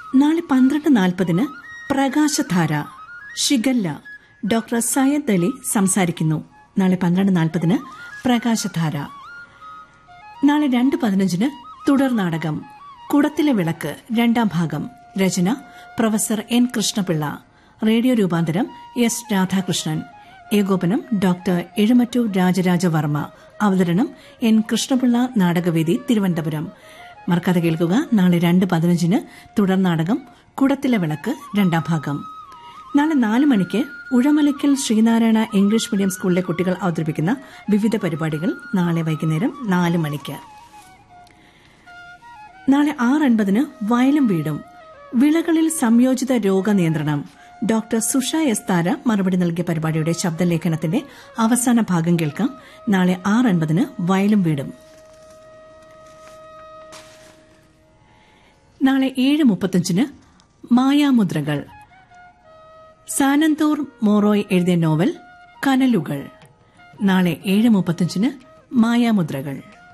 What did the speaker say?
നാളെ പന്ത്രണ്ട് നാൽപ്പതിന് പ്രകാശധാര ഷിഗല്ല ഡോക്ടർ സയ്യദ് അലി സംസാരിക്കുന്നു നാളെ പന്ത്രണ്ട് നാൽപ്പതിന് പ്രകാശധാര നാളെ രണ്ട് പതിനഞ്ചിന് തുടർ നാടകം കുടത്തിലെ വിളക്ക് രണ്ടാം ഭാഗം രചന പ്രൊഫസർ എൻ കൃഷ്ണപിള്ള റേഡിയോ രൂപാന്തരം എസ് രാധാകൃഷ്ണൻ ഏകോപനം ഡോക്ടർ എഴുമറ്റൂർ രാജരാജവർമ്മ അവതരണം എൻ കൃഷ്ണപിള്ള നാടകവേദി തിരുവനന്തപുരം മറക്കാതെ കേൾക്കുക നാളെ രണ്ട് പതിനഞ്ചിന് തുടർ നാടകം കുടത്തിലെ വിളക്ക് രണ്ടാം ഭാഗം നാളെ നാല് മണിക്ക് ഉഴമലയ്ക്കൽ ശ്രീനാരായണ ഇംഗ്ലീഷ് മീഡിയം സ്കൂളിലെ കുട്ടികൾ അവതരിപ്പിക്കുന്ന വിവിധ പരിപാടികൾ നാളെ വൈകുന്നേരം നാല് മണിക്ക് നാളെ ആറ് അൻപതിന് വയലും വീടും വിളകളിൽ സംയോജിത രോഗനിയന്ത്രണം ഡോക്ടർ സുഷ എസ് താര മറുപടി നൽകിയ പരിപാടിയുടെ ശബ്ദലേഖനത്തിന്റെ അവസാന ഭാഗം കേൾക്കാം നാളെ ആറ് അൻപതിന് വയലും വീടും നാളെ ഏഴ് മുപ്പത്തഞ്ചിന് മായാമുദ്രകൾ സാനന്തോർ മോറോയ് എഴുതിയ നോവൽ കനലുകൾ നാളെ ഏഴ് മുപ്പത്തഞ്ചിന് മായാമുദ്രകൾ